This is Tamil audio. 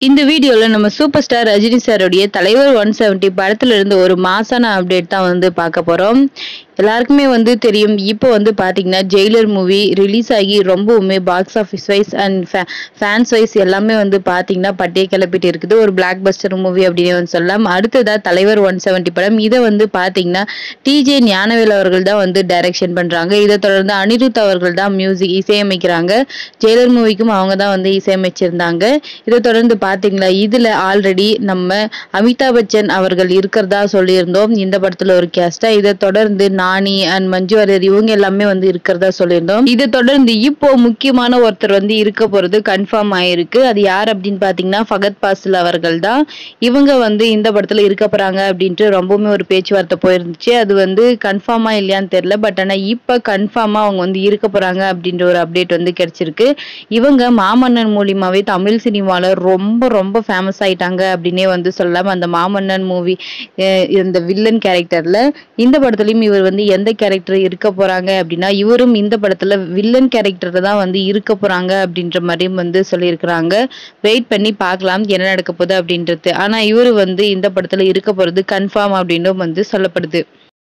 இந்த வீடியோல நம்ம சூப்பர் ஸ்டார் ரஜினி சாருடைய தலைவர் ஒன் செவன்ட்டி படத்துல இருந்து ஒரு மாசான அப்டேட் தான் வந்து பார்க்க போறோம் எல்லாருக்குமே வந்து தெரியும் இப்போ வந்து பாத்தீங்கன்னா ஜெயிலர் மூவி ரிலீஸ் ஆகி ரொம்பவுமே box office wise and fans wise எல்லாமே வந்து பாத்தீங்கன்னா பட்டியை கிளப்பிட்டு இருக்குது ஒரு பிளாக் பஸ்டர் மூவி அப்படின்னு வந்து சொல்லலாம் அடுத்ததா தலைவர் ஒன் செவன்ட்டி படம் இதை வந்து பாத்தீங்கன்னா டிஜே ஞானவேல் அவர்கள் தான் வந்து டைரக்ஷன் பண்றாங்க இதை தொடர்ந்து அனிருத் அவர்கள் தான் மியூசிக் இசையமைக்கிறாங்க ஜெயிலர் மூவிக்கும் அவங்க தான் வந்து இசையமைச்சிருந்தாங்க இதை தொடர்ந்து பாத்தீங்களா இதுல ஆல்ரெடி நம்ம அமிதாப் பச்சன் அவர்கள் இருக்கிறதா சொல்லியிருந்தோம் இந்த படத்துல ஒரு கேஸ்டா இதை தொடர்ந்து நானி அண்ட் மஞ்சு வாரியர் இவங்க எல்லாமே வந்து இருக்கிறதா சொல்லியிருந்தோம் இதை தொடர்ந்து இப்போ முக்கியமான ஒருத்தர் வந்து இருக்க போறது கன்ஃபார்ம் ஆயிருக்கு அது யார் அப்படின்னு பாத்தீங்கன்னா ஃபகத் பாசில் அவர்கள் தான் இவங்க வந்து இந்த படத்துல இருக்க போறாங்க அப்படின்ட்டு ரொம்பவுமே ஒரு பேச்சுவார்த்தை போயிருந்துச்சு அது வந்து கன்ஃபார்மா இல்லையான்னு தெரியல பட் ஆனா இப்ப கன்ஃபார்மா அவங்க வந்து இருக்க போறாங்க அப்படின்ற ஒரு அப்டேட் வந்து கிடைச்சிருக்கு இவங்க மாமன்னன் மூலியமாவே தமிழ் சினிமால ரொம்ப ரொம்ப ஃபேமஸ் ஆயிட்டாங்க அப்படின்னே வந்து சொல்லலாம் அந்த மாமன்னன் மூவி இந்த வில்லன் கேரக்டர்ல இந்த படத்துலயும் இவர் வந்து எந்த கேரக்டர் இருக்க போறாங்க அப்படின்னா இவரும் இந்த படத்துல வில்லன் கேரக்டர் தான் வந்து இருக்க போறாங்க அப்படின்ற மாதிரியும் வந்து சொல்லியிருக்கிறாங்க வெயிட் பண்ணி பார்க்கலாம் என்ன நடக்க போகுது அப்படின்றது ஆனா இவரு வந்து இந்த படத்துல இருக்க போறது கன்ஃபார்ம் அப்படின்னும் வந்து சொல்லப்படுது